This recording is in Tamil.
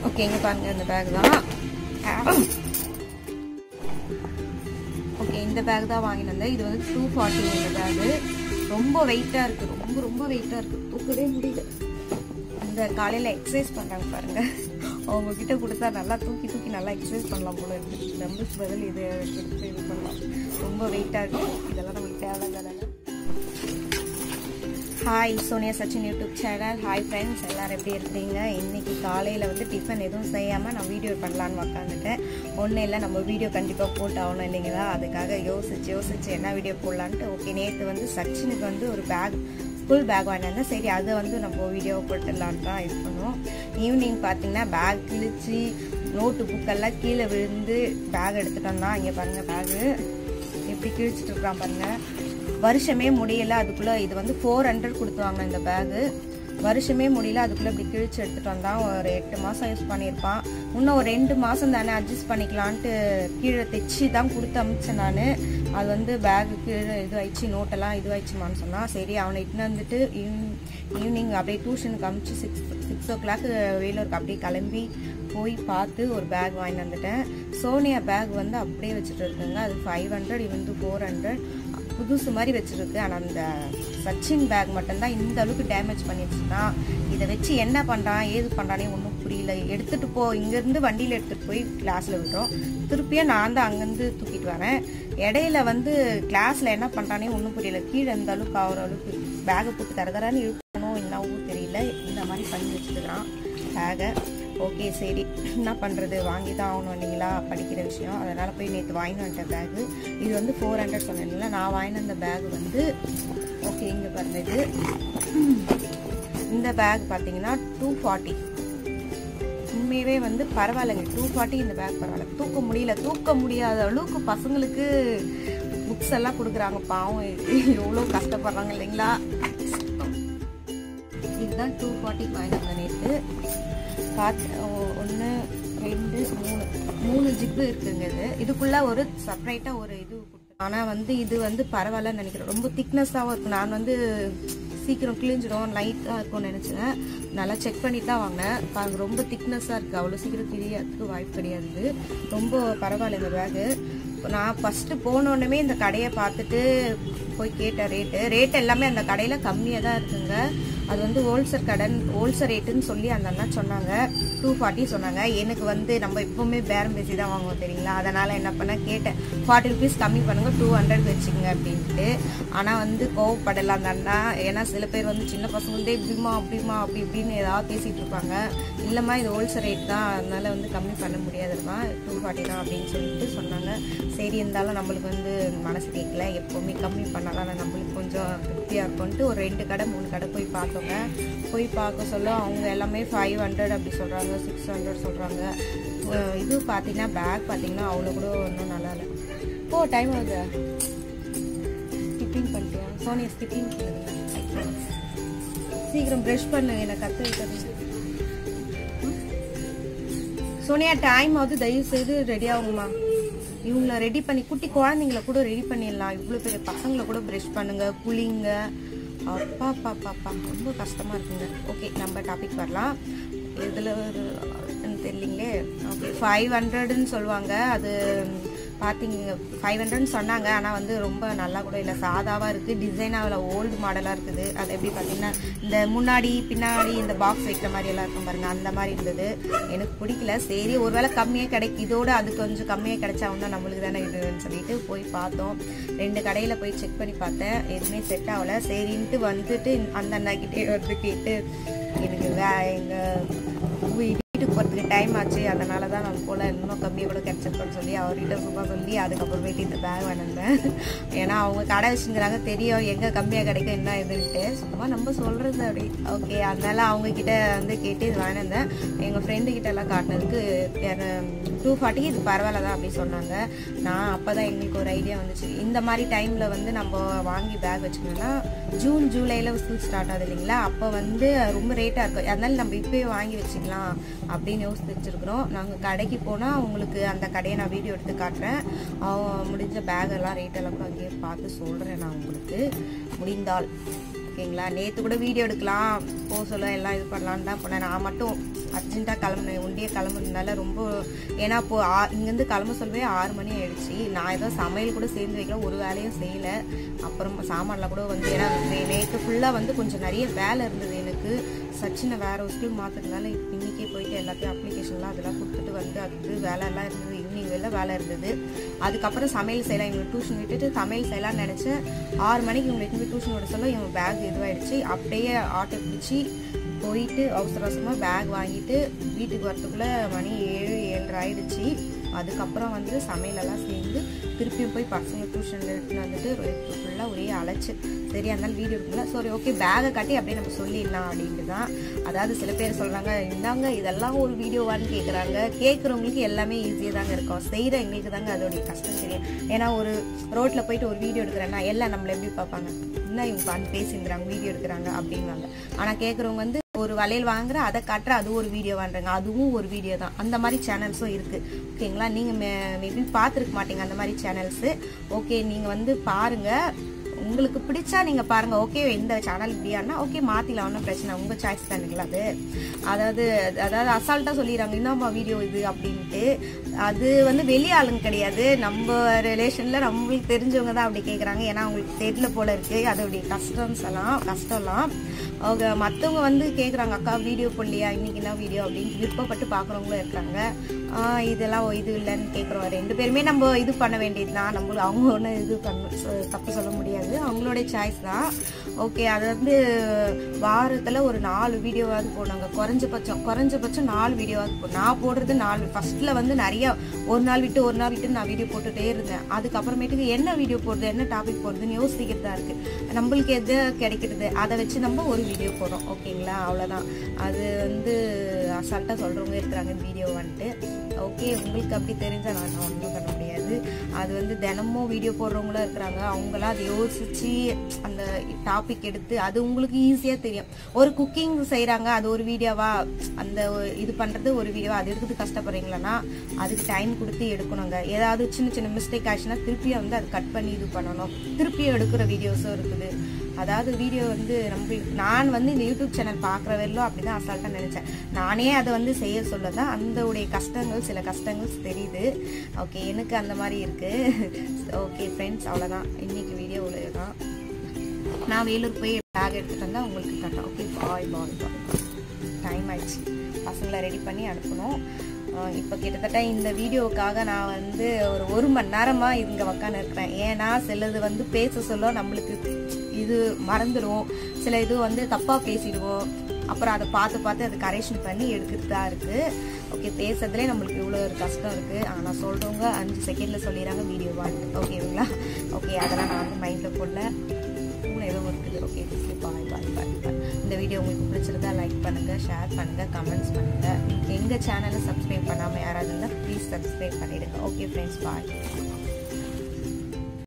ஓகே இங்கே பாருங்க இந்த பேக் தான் ஓகே இந்த பேக் தான் வாங்கிட்டு வந்தேன் இது வந்து டூ ஃபார்ட்டி இந்த பேகு ரொம்ப வெயிட்டாக இருக்குது ரொம்ப ரொம்ப வெயிட்டாக இருக்குது தூக்கவே முடியல இந்த காலையில் எக்ஸசைஸ் பண்ணுறாங்க பாருங்க அவங்க கிட்ட கொடுத்தா நல்லா தூக்கி தூக்கி நல்லா எக்ஸசைஸ் பண்ணலாம் போல இருக்கு டம்பிள்ஸ் பதில் இது கொடுத்து இது பண்ணலாம் ரொம்ப வெயிட்டாக இருக்குது இதெல்லாம் நம்மளுக்கு தேவையில்லாததால hi Sonia Sachin YouTube channel hi friends எல்லோரும் எப்படி இருக்கீங்க இன்றைக்கி காலையில் வந்து டிஃபன் எதுவும் செய்யாமல் நான் வீடியோ பண்ணலான்னு உக்காந்துட்டேன் ஒன்றும் இல்லை நம்ம வீடியோ கண்டிப்பாக போட்டு ஆகணும் இல்லைங்களா அதுக்காக யோசிச்சு யோசிச்சு என்ன வீடியோ போடலான்ட்டு ஓகே நேற்று வந்து சச்சினுக்கு வந்து ஒரு பேக் ஸ்கூல் பேக் வாங்கினேன் சரி அதை வந்து நம்ம வீடியோ போட்டுடலான்னு தான் இது பண்ணுவோம் ஈவினிங் பார்த்தீங்கன்னா பேக் கிழிச்சு நோட்டு புக்கெல்லாம் கீழே விழுந்து பேக் எடுத்துகிட்டு வந்தான் இங்கே பாருங்கள் பேகு எப்படி கிழிச்சிட்டு இருக்கான் பாருங்கள் வருஷமே முடியல அதுக்குள்ளே இது வந்து ஃபோர் ஹண்ட்ரட் கொடுத்து வாங்கினேன் இந்த பேகு வருஷமே முடியல அதுக்குள்ளே இப்படி கிழிச்சு எடுத்துகிட்டு வந்தான் ஒரு எட்டு மாதம் யூஸ் பண்ணியிருப்பான் இன்னும் ஒரு ரெண்டு மாதம் தானே அட்ஜஸ்ட் பண்ணிக்கலான்ட்டு கீழே தைச்சி தான் கொடுத்து அமிச்சேன் நான் அது வந்து பேகு கீழே இது ஆயிடுச்சு நோட்டெல்லாம் இது ஆயிடுச்சுமான்னு சொன்னான் சரி அவனை இட்டுன்னு வந்துட்டு ஈவினிங் ஈவினிங் அப்படியே டியூஷனுக்கு அமிச்சு சிக்ஸ் சிக்ஸ் ஓ கிளாக்கு வேலூருக்கு அப்படியே கிளம்பி போய் பார்த்து ஒரு பேக் வாங்கிட்டு வந்துட்டேன் சோனியா பேக் வந்து அப்படியே வச்சுட்டு இருக்குங்க அது ஃபைவ் ஹண்ட்ரட் இது வந்து ஃபோர் ஹண்ட்ரட் புதுசு மாதிரி வச்சுருக்கு ஆனால் அந்த சச்சின் பேக் மட்டும்தான் இந்த அளவுக்கு டேமேஜ் பண்ணி வச்சுருக்கான் இதை வச்சு என்ன பண்ணுறான் ஏது பண்ணுறானே ஒன்றும் புரியல எடுத்துகிட்டு போ இங்கேருந்து வண்டியில் எடுத்துகிட்டு போய் கிளாஸில் விடுறோம் திருப்பியும் நான் தான் அங்கேருந்து தூக்கிட்டு வரேன் இடையில வந்து கிளாஸில் என்ன பண்ணுறானே ஒன்றும் புரியல கீழே இந்த அளவுக்கு ஆகிற அளவுக்கு பேகை போட்டு தரதரான்னு இழுக்கணும் என்னவோ தெரியல இந்த மாதிரி பண்ணி வச்சுருக்கிறான் பேகை ஓகே சரி என்ன பண்ணுறது வாங்கி தான் ஆகணும் இல்லைங்களா படிக்கிற விஷயம் அதனால் போய் நேற்று வாங்கிட்டு வந்துட்டேன் பேகு இது வந்து ஃபோர் ஹண்ட்ரட் சொன்னேன் இல்லைங்களா நான் வாங்கின அந்த பேக் வந்து ஓகே இங்கே பாருங்க இது இந்த பேக் பார்த்தீங்கன்னா டூ ஃபார்ட்டி உண்மையவே வந்து பரவாயில்லைங்க டூ ஃபார்ட்டி இந்த பேக் பரவாயில்ல தூக்க முடியல தூக்க முடியாத அளவுக்கு பசங்களுக்கு புக்ஸ் எல்லாம் கொடுக்குறாங்க பாவம் எவ்வளோ கஷ்டப்படுறாங்க இல்லைங்களா இதுதான் டூ ஃபார்ட்டிக்கு வாங்கிட்டு நேற்று பார்த்து ஒன்று ரெண்டு மூணு மூணு ஜிப்பு இருக்குங்க இது இதுக்குள்ளே ஒரு செப்பரேட்டாக ஒரு இது ஆனால் வந்து இது வந்து பரவாயில்லன்னு நினைக்கிறேன் ரொம்ப திக்னஸாகவும் இருக்கும் நான் வந்து சீக்கிரம் கிழிஞ்சிடும் லைட்டாக இருக்கும்னு நினச்சேன் நல்லா செக் பண்ணிட்டு தான் வாங்கினேன் பாருங்க ரொம்ப திக்னஸாக இருக்குது அவ்வளோ சீக்கிரம் கிழியறதுக்கு வாய்ப்பு கிடையாது இது ரொம்ப பரவாயில்ல இந்த பேகு நான் ஃபஸ்ட்டு போனோடனே இந்த கடையை பார்த்துட்டு போய் கேட்டேன் ரேட்டு ரேட் எல்லாமே அந்த கடையில் கம்மியாக தான் இருக்குங்க அது வந்து ஹோல்சேல் கடன் ஹோல்சேல் ரேட்டுன்னு சொல்லி அந்த அண்ணா சொன்னாங்க டூ ஃபார்ட்டி சொன்னாங்க எனக்கு வந்து நம்ம எப்போவுமே பேரம் பேசி தான் வாங்குவோம் தெரியுங்களா அதனால் என்ன பண்ண கேட்டேன் ஃபார்ட்டி ருபீஸ் கம்மி பண்ணுங்கள் டூ ஹண்ட்ரட் வச்சுக்கோங்க அப்படின்ட்டு ஆனால் வந்து கோவப்படலாம் அந்த அண்ணா ஏன்னா சில பேர் வந்து சின்ன பசங்க வந்து இப்படிமா அப்படிமா அப்படி இப்படின்னு ஏதாவது பேசிகிட்டு இருப்பாங்க இல்லைம்மா இது ஹோல்சேல் ரேட் தான் அதனால வந்து கம்மி பண்ண முடியாதுமா டூ ஃபார்ட்டி தான் அப்படின்னு சொல்லிட்டு சொன்னாங்க சரி இருந்தாலும் நம்மளுக்கு வந்து மனசு கேட்கல எப்போவுமே கம்மி பண்ணாலும் நம்மளுக்கு கொஞ்சம் திருப்தியாக இருக்கும்ன்ட்டு ஒரு ரெண்டு கடை மூணு கடை போய் பார்த்தோங்க போய் பார்க்க சொல்ல அவங்க எல்லாமே ஃபைவ் ஹண்ட்ரட் அப்படி சொல்கிறாங்க சிக்ஸ் ஹண்ட்ரட் சொல்கிறாங்க இது பார்த்தீங்கன்னா பேக் பார்த்தீங்கன்னா அவ்வளோ கூட ஒன்றும் நல்லா இல்லை ஓ டைம் ஆகுது ஸ்கிப்பிங் பண்ணிட்டியா சோனியா ஸ்கிப்பிங் பண்ணுங்க சீக்கிரம் ப்ரஷ் பண்ணு என்னை கற்று வைக்கிறது சோனியா டைம் ஆகுது தயவு செய்து ரெடி ஆகுங்கம்மா இவங்கள ரெடி பண்ணி குட்டி குழந்தைங்கள கூட ரெடி பண்ணிடலாம் இவ்வளோ பெரிய பசங்களை கூட ப்ரஷ் பண்ணுங்க குளிங்க அப்பா பாப்பா ரொம்ப கஷ்டமாக இருக்குங்க ஓகே நம்ம டாபிக் வரலாம் இதில் ஒரு தெரியலிங்களே ஓகே ஃபைவ் ஹண்ட்ரடுன்னு சொல்லுவாங்க அது பார்த்தீங்க ஃபைவ் ஹண்ட்ரட்னு சொன்னாங்க ஆனால் வந்து ரொம்ப நல்லா கூட இல்லை சாதாவாக இருக்குது டிசைனாக ஓல்டு மாடலாக இருக்குது அது எப்படி பார்த்தீங்கன்னா இந்த முன்னாடி பின்னாடி இந்த பாக்ஸ் வைக்கிற மாதிரி எல்லாம் இருக்கும் பாருங்க அந்த மாதிரி இருந்தது எனக்கு பிடிக்கல சரி ஒருவேளை கம்மியாக கிடைக்கும் இதோட அது கொஞ்சம் கம்மியாக கிடைச்சா ஒன்றும் நம்மளுக்கு தானே இதுன்னு சொல்லிட்டு போய் பார்த்தோம் ரெண்டு கடையில் போய் செக் பண்ணி பார்த்தேன் எதுவுமே செட் ஆகலை சரின்ட்டு வந்துட்டு அந்த அண்ணாக்கிட்டே வந்து கேட்டு எனக்கு வே எங்கள் வீட்டுக்கு போகிறதுக்கு டைம் ஆச்சு அதனால தான் நான் போல் இன்னும் கம்மியாக கூட கிடச்சிருக்கோன்னு சொல்லி அவர்கிட்ட சும்மா சொல்லி அதுக்கப்புறமேட்டு இந்த பேக் வாங்கினேன் ஏன்னா அவங்க கடை வச்சுங்கிறாங்க தெரியும் எங்கே கம்மியாக கிடைக்கும் என்ன இதுன்ட்டு சும்மா நம்ம சொல்கிறது அப்படி ஓகே அதனால அவங்கக்கிட்ட வந்து கேட்டு இது வாங்கினேன் எங்கள் ஃப்ரெண்டுக்கிட்ட எல்லாம் காட்டினதுக்கு டூ ஃபார்ட்டிக்கு இது பரவாயில்ல தான் அப்படி சொன்னாங்க நான் அப்போ தான் எங்களுக்கு ஒரு ஐடியா வந்துச்சு இந்த மாதிரி டைமில் வந்து நம்ம வாங்கி பேக் வச்சுக்கணும்னா ஜூன் ஜூலையில் ஸ்கூல் ஸ்டார்ட் ஆகுது இல்லைங்களா அப்போ வந்து ரொம்ப ரேட்டாக இருக்கும் அதனால நம்ம இப்போயே வாங்கி வச்சுக்கலாம் அப்படின்னு யோசிச்சு வச்சுருக்குறோம் நாங்கள் கடைக்கு போனால் உங்களுக்கு அந்த கடையை நான் வீடியோ எடுத்து காட்டுறேன் அவங்க முடிஞ்ச பேக் எல்லாம் ரேட் எல்லாம் கூட அங்கேயே பார்த்து சொல்கிறேன் நான் உங்களுக்கு முடிந்தால் ஓகேங்களா நேற்று கூட வீடியோ எடுக்கலாம் போக சொல்ல எல்லாம் இது பண்ணலான்னு தான் போனேன் நான் மட்டும் அர்ஜென்ட்டாக கிளம்புனேன் ஒண்டியே கிளம்புறதுனால ரொம்ப ஏன்னா இப்போ ஆ- இங்கேருந்து கிளம்ப சொல்லவே ஆறு மணி ஆயிடுச்சு நான் ஏதோ சமையல் கூட சேர்ந்து வைக்கல ஒரு வேலையும் செய்யலை அப்புறம் சாமான்லாம் கூட வந்து ஏன்னா நே- நேற்று ஃபுல்லாக வந்து கொஞ்சம் நிறைய வேலை இருந்தது எனக்கு சச்சினை வேற ஒரு ஸ்கூல் மாற்றுறதுனால இன்னைக்கே போயிட்டு எல்லாத்தையும் அப்ளிகேஷன்லாம் அதெல்லாம் கொடுத்துட்டு வந்து அது வேலைலாம் இருந்தது ஈவினிங் வேலை வேலை இருந்தது அதுக்கப்புறம் சமையல் செய்யலாம் இவங்களுக்கு டியூஷன் விட்டுட்டு சமையல் செய்யலாம்னு நினச்சேன் ஆறு மணிக்கு இவங்களுக்கு போய் டியூஷன் விட சொல்ல இவங்க பேக் இதுவாயிடுச்சு அப்படியே ஆட்டோ பிடிச்சி போயிட்டு அவசர அவசரமாக பேக் வாங்கிட்டு வீட்டுக்கு வரத்துக்குள்ளே மணி ஏழு ஏழரை ஆயிடுச்சு அதுக்கப்புறம் வந்து சமையலெல்லாம் சேர்ந்து திருப்பியும் போய் பசங்க டியூஷனில் எடுத்துன்னு வந்துட்டு ஃபுல்லாக ஒரே அலைச்சு சரி அதனால வீடியோ எடுக்கல சரி ஓகே பேகை காட்டி அப்படியே நம்ம சொல்லிடலாம் அப்படின்ட்டு தான் அதாவது சில பேர் சொல்கிறாங்க இந்தாங்க இதெல்லாம் ஒரு வீடியோவான்னு கேட்குறாங்க கேட்குறவங்களுக்கு எல்லாமே ஈஸியாக தாங்க இருக்கும் செய்கிற எங்களுக்கு தாங்க அதோடைய கஷ்டம் தெரியும் ஏன்னா ஒரு ரோட்டில் போயிட்டு ஒரு வீடியோ எடுக்கிறேன்னா எல்லாம் நம்மளை எப்படி பார்ப்பாங்க என்ன இவங்க பண்ணி பேசியிருக்கிறாங்க வீடியோ எடுக்கிறாங்க அப்படின்வாங்க ஆனால் கேட்குறவங்க வந்து ஒரு வளையல் வாங்குற அதை காட்டுற அது ஒரு வீடியோ வாங்குறாங்க அதுவும் ஒரு வீடியோ தான் அந்த மாதிரி சேனல்ஸும் இருக்கு ஓகேங்களா நீங்க மேபி பார்த்துருக்க மாட்டீங்க அந்த மாதிரி சேனல்ஸ் ஓகே நீங்க வந்து பாருங்க உங்களுக்கு பிடிச்சா நீங்க பாருங்க ஓகே இந்த சேனல் இப்படியானா ஓகே மாத்திலாம் ஒன்றும் பிரச்சனை உங்க சாய்ஸ் தானுங்களா அது அதாவது அதாவது அசால்ட்டா சொல்லிடுறாங்க என்னம்மா வீடியோ இது அப்படின்ட்டு அது வந்து வெளி ஆளுங்க கிடையாது நம்ம ரிலேஷன்ல நம்மளுக்கு தெரிஞ்சவங்க தான் அப்படி கேட்குறாங்க ஏன்னா அவங்களுக்கு தெரியல போல இருக்கு அதோடைய கஷ்டம்ஸ் எல்லாம் கஷ்டம்லாம் அவங்க மற்றவங்க வந்து கேட்குறாங்க அக்கா வீடியோ போடலையா இன்னைக்கு என்ன வீடியோ அப்படின்னு விருப்பப்பட்டு பார்க்குறவங்களும் இருக்கிறாங்க ஆஹ் இதெல்லாம் இது இல்லைன்னு கேட்குறோம் ரெண்டு பேருமே நம்ம இது பண்ண வேண்டியது தான் நம்மளுக்கு அவங்க ஒன்றும் இது பண்ண சொ- தப்பு சொல்ல முடியாது அவங்களுடைய சாய்ஸ் தான் ஓகே அது வந்து வாரத்தில் ஒரு நாலு வீடியோவாவது போடுவாங்க குறைஞ்சபட்சம் குறைஞ்சபட்சம் நாலு வீடியோவாவது போடும் நான் போடுறது நாலு ஃபர்ஸ்ட்ல வந்து நிறைய ஒரு நாள் விட்டு ஒரு நாள் விட்டு நான் வீடியோ போட்டுட்டே இருந்தேன் அதுக்கப்புறமேட்டுக்கு என்ன வீடியோ போடுறது என்ன டாபிக் போடுறதுன்னு யோசிக்கிறதா இருக்கு நம்மளுக்கு எது கிடைக்கிறது அதை வச்சு நம்ம ஒரு வீடியோ போடுறோம் ஓகேங்களா அவ்வளோதான் அது வந்து அசால்ட்டாக சொல்கிறவங்க இருக்கிறாங்க வீடியோ வந்துட்டு ஓகே உங்களுக்கு அப்படி தெரிஞ்சால் நான் ஒன்றும் பண்ண முடியாது அது வந்து தினமும் வீடியோ போடுறவங்களும் இருக்கிறாங்க அவங்களாம் அதை யோசிச்சு அந்த டாபிக் எடுத்து அது உங்களுக்கு ஈஸியாக தெரியும் ஒரு குக்கிங் செய்கிறாங்க அது ஒரு வீடியோவா அந்த ஒரு- இது பண்ணுறது ஒரு வீடியோ அது எடுக்கிறது கஷ்டப்படுறீங்களான்னா அதுக்கு டைம் கொடுத்து எடுக்கணுங்க ஏதாவது சின்ன சின்ன மிஸ்டேக் ஆச்சுன்னா திருப்பியும் வந்து அது கட் பண்ணி இது பண்ணணும் திருப்பியும் எடுக்கிற வீடியோஸும் இருக்குது அதாவது வீடியோ வந்து நம்ம நான் வந்து இந்த யூடியூப் சேனல் பார்க்குற வரையிலும் அப்படி தான் அசால்ட்டாக நினச்சேன் நானே அதை வந்து செய்ய சொல்ல தான் அந்த உடைய கஷ்டங்கள் சில கஷ்டங்கள் தெரியுது ஓகே எனக்கு அந்த மாதிரி இருக்குது ஓகே ஃப்ரெண்ட்ஸ் அவ்வளோதான் இன்னைக்கு வீடியோ தான் நான் வேலூர் போய் பேக் எடுத்துகிட்டு வந்தால் உங்களுக்கு கட்டேன் ஓகே பாய் பாய் பாய் டைம் ஆயிடுச்சு பசங்களை ரெடி பண்ணி அனுப்பணும் ஆஹ் இப்போ கிட்டத்தட்ட இந்த வீடியோவுக்காக நான் வந்து ஒரு ஒரு மணி நேரமாக இங்கே உக்காந்து இருக்கிறேன் ஏன்னா சிலது வந்து பேச சொல்ல நம்மளுக்கு இது மறந்துடும் சில இது வந்து தப்பாக பேசிடுவோம் அப்புறம் அதை பார்த்து பார்த்து அதை கரெக்ஷன் பண்ணி எடுத்துட்டு தான் இருக்குது ஓகே பேசுறதுலே நம்மளுக்கு இவ்வளோ ஒரு கஷ்டம் இருக்குது ஆனால் சொல்கிறவங்க அஞ்சு செகண்டில் சொல்லிடுறாங்க வீடியோ வாட்டு ஓகேங்களா ஓகே அதெல்லாம் நான் வந்து மைண்டில் போடல பூனை ஏதோ இருக்குது ஓகே ஓகே பாய் பாய் பாய் பாய் இந்த வீடியோ உங்களுக்கு பிடிச்சிருந்தா லைக் பண்ணுங்கள் ஷேர் பண்ணுங்கள் கமெண்ட்ஸ் பண்ணுங்கள் எங்கள் சேனலை சப்ஸ்கிரைப் பண்ணாமல் யாராவது இருந்தால் ப்ளீஸ் சப்ஸ்கிரைப் பண்ணிவிடுங்க ஓகே ஃப்ரெண்ட்ஸ் பாய்